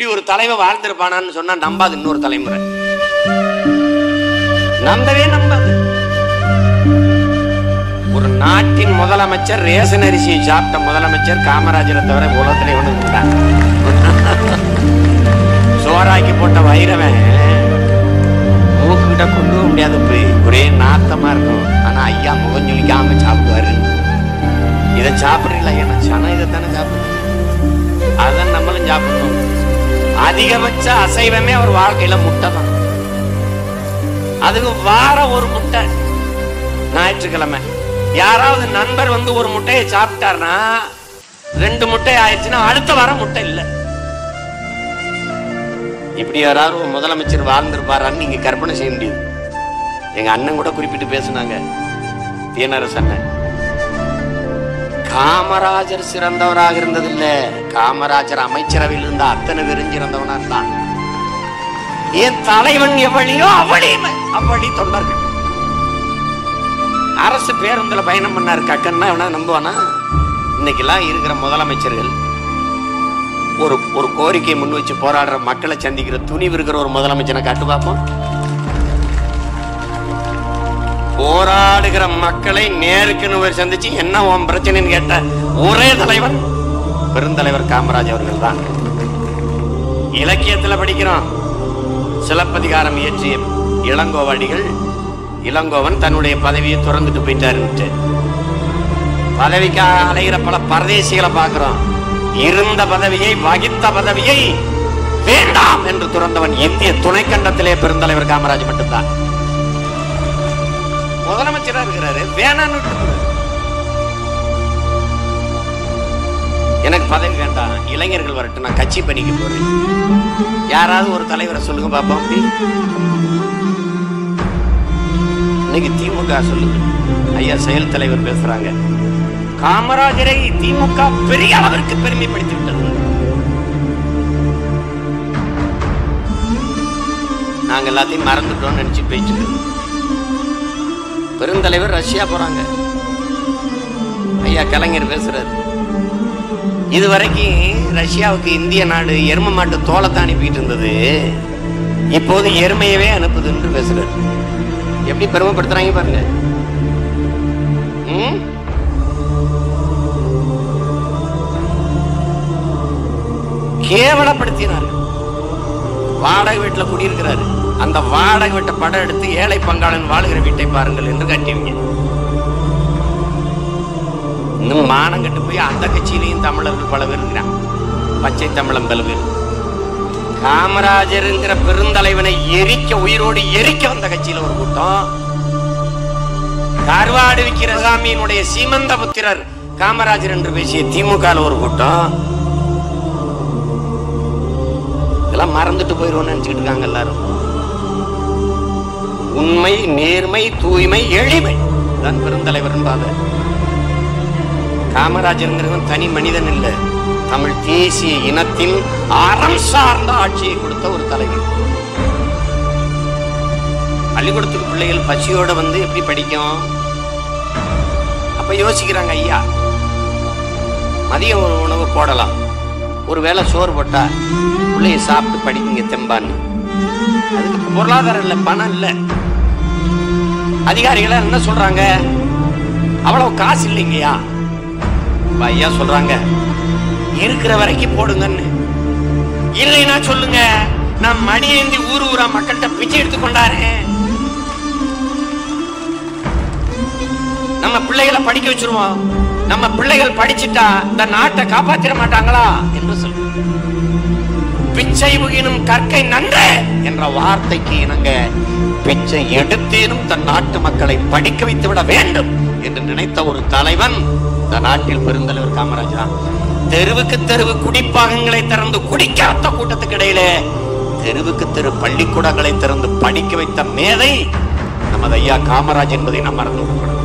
இப்படி ஒரு தலைவர் வாழ்ந்திருப்பானான்னு சொன்னா நம்பாது இன்னொரு தலைமுறை நம்பவே நம்பாது ஒரு நாட்டின் முதலமைச்சர் ரேஷன் அரிசியை சாப்பிட்ட முதலமைச்சர் காமராஜரை தவிர உலகத்துல ஒண்ணு இருந்தாங்க சோறாக்கி போட்ட வைரவன் மூக்குகிட்ட கொண்டு போக முடியாது போய் ஒரே நாத்தமா இருக்கும் ஆனா ஐயா முகஞ்சொலிக்காம சாப்பிடுவாரு இதை சாப்பிடுறீங்களா ஐயா நான் சனம் இதைத்தானே சாப்பிடுறேன் அதான் நம்மளும் சாப்பிடணும் அதிகபட்ச அசைவமே அவர் வாழ்க்கையில முட்டை தான் அதுக்கு வாரம் ஒரு முட்டை ஞாயிற்றுக்கிழமை யாராவது நண்பர் வந்து ஒரு முட்டையை சாப்பிட்டாருன்னா ரெண்டு முட்டை ஆயிடுச்சுன்னா அடுத்த வாரம் முட்டை இல்லை இப்படி யாராவது ஒரு முதலமைச்சர் வாழ்ந்திருப்பாரான்னு நீங்க கற்பனை செய்ய முடியுது எங்க அண்ணன் கூட குறிப்பிட்டு பேசுனாங்க தீனரசு அண்ணன் காமராஜர் சிறந்தவராக இருந்ததில்ல காமராஜர் அமைச்சரவையில் இருந்த அத்தனை பேரும் சிறந்தவனா இருந்தான் என் தலைவன் எவழியோ அவளி அவளி தொண்டர்கள் அரசு பேருந்துல பயணம் பண்ணாரு கக்கன்னா எவனா நம்புவானா இன்னைக்கெல்லாம் இருக்கிற முதலமைச்சர்கள் ஒரு ஒரு கோரிக்கையை முன் வச்சு போராடுற மக்களை சந்திக்கிற துணிவு இருக்கிற ஒரு முதலமைச்சரை காட்டு பார்ப்போம் போராடுகிற மக்களை நேருக்கு போய் சந்திச்சு என்ன உன் பிரச்சனைன்னு கேட்ட ஒரே தலைவன் பெருந்தலைவர் காமராஜ் அவர்கள் தான் இலக்கியத்துல படிக்கிறோம் சிலப்பதிகாரம் இயற்றிய இளங்கோவடிகள் இளங்கோவன் தன்னுடைய பதவியை துறந்துட்டு போயிட்டாருன்ட்டு பதவிக்காக அலைகிற பல பரதேசிகளை பார்க்கிறோம் இருந்த பதவியை வகித்த பதவியை வேண்டாம் என்று துறந்தவன் இந்திய துணைக்கண்டத்திலே பெருந்தலைவர் காமராஜ் மட்டும்தான் முதலமைச்சரா இருக்கிறாரு வேணான்னு விட்டுருக்காரு. எனக்கு பதவி வேண்டாம் இளைஞர்கள் வரட்டும் நான் கட்சி பணிக்கு போறேன் யாராவது ஒரு தலைவரை சொல்லுங்க பாப்போம் அப்படி இன்னைக்கு திமுக சொல்லுது ஐயா செயல் தலைவர் பேசுறாங்க காமராஜரை திமுக பெரிய அளவிற்கு பெருமைப்படுத்தி விட்டது நாங்க எல்லாத்தையும் மறந்துட்டோம்னு நினைச்சு போயிட்டு இருக்கோம். பெருந்தலைவர் ரஷ்யா போறாங்க ஐயா கலைஞர் பேசுறாரு இதுவரைக்கும் ரஷ்யாவுக்கு இந்திய நாடு எரும மாட்டு தோலத்தை அனுப்பிட்டு இருந்தது இப்போது எருமையவே அனுப்புதுன்னு பேசுறாரு எப்படி பெருமைப்படுத்துறாங்க பாருங்க ம்? கேவலப்படுத்தினார்கள் வாடகை வீட்டுல குடியிருக்கிறாரு அந்த வாடகை வீட்டை படம் எடுத்து ஏழை பங்காளன் வாழுகிற வீட்டை பாருங்கள் என்று கட்டிவிங்க இன்னும் மானம் கட்டு போய் அந்த கட்சியிலையும் தமிழர்கள் பல பேர் இருக்கிறாங்க பச்சை தமிழம் பல பேர் காமராஜருங்கிற பெருந்தலைவனை எரிக்க உயிரோடு எரிக்க வந்த கட்சியில ஒரு கூட்டம் கருவாடு விக்கிற சாமியினுடைய சீமந்த புத்திரர் காமராஜர் என்று பேசிய திமுக ஒரு கூட்டம் இதெல்லாம் மறந்துட்டு போயிடுவோம்னு நினைச்சுக்கிட்டு இருக்காங்க எல்லாரும் உண்மை நேர்மை தூய்மை எளிமை தான் பெருந்தலைவர் என்பாத காமராஜருங்கிறவன் தனி மனிதன் இல்ல தமிழ் தேசிய இனத்தின் அறம் சார்ந்த ஆட்சியை கொடுத்த ஒரு தலைவர் பள்ளிக்கூடத்துக்கு பிள்ளைகள் பசியோட வந்து எப்படி படிக்கும் அப்ப யோசிக்கிறாங்க ஐயா மதிய ஒரு உணவு போடலாம் ஒருவேளை சோறு போட்டா பிள்ளைய சாப்பிட்டு படிக்குங்க தெம்பான்னு அதுக்கு பொருளாதாரம் இல்லை பணம் இல்லை அதிகாரிகள் என்ன சொல்றாங்க அவ்வளவு காசு இல்லைங்கய்யா அப்ப ஐயா சொல்றாங்க இருக்கிற வரைக்கும் போடுங்கன்னு இல்லைன்னா சொல்லுங்க நான் மணியேந்தி ஊர் ஊரா மக்கள்கிட்ட பிச்சை எடுத்து கொண்டாரேன் நம்ம பிள்ளைகளை படிக்க வச்சிருவோம் நம்ம பிள்ளைகள் படிச்சிட்டா இந்த நாட்டை காப்பாத்திட மாட்டாங்களா என்று சொல்லு பிச்சை முகினும் கற்கை நன்று என்ற வார்த்தைக்கு இணங்க பிச்சை எடுத்தேனும் தன் நாட்டு மக்களை படிக்க வைத்து விட வேண்டும் என்று நினைத்த ஒரு தலைவன் இந்த நாட்டில் பெருந்தலைவர் காமராஜர் தான். தெருவுக்கு தெருவு குடிப்பாகங்களை திறந்து குடிக்காத்த கூட்டத்துக்கு இடையிலே தெருவுக்கு தெரு பள்ளிக்கூடங்களை திறந்து படிக்க வைத்த மேதை நமது ஐயா காமராஜ் என்பதை நாம் மறந்து விடக்கூடாது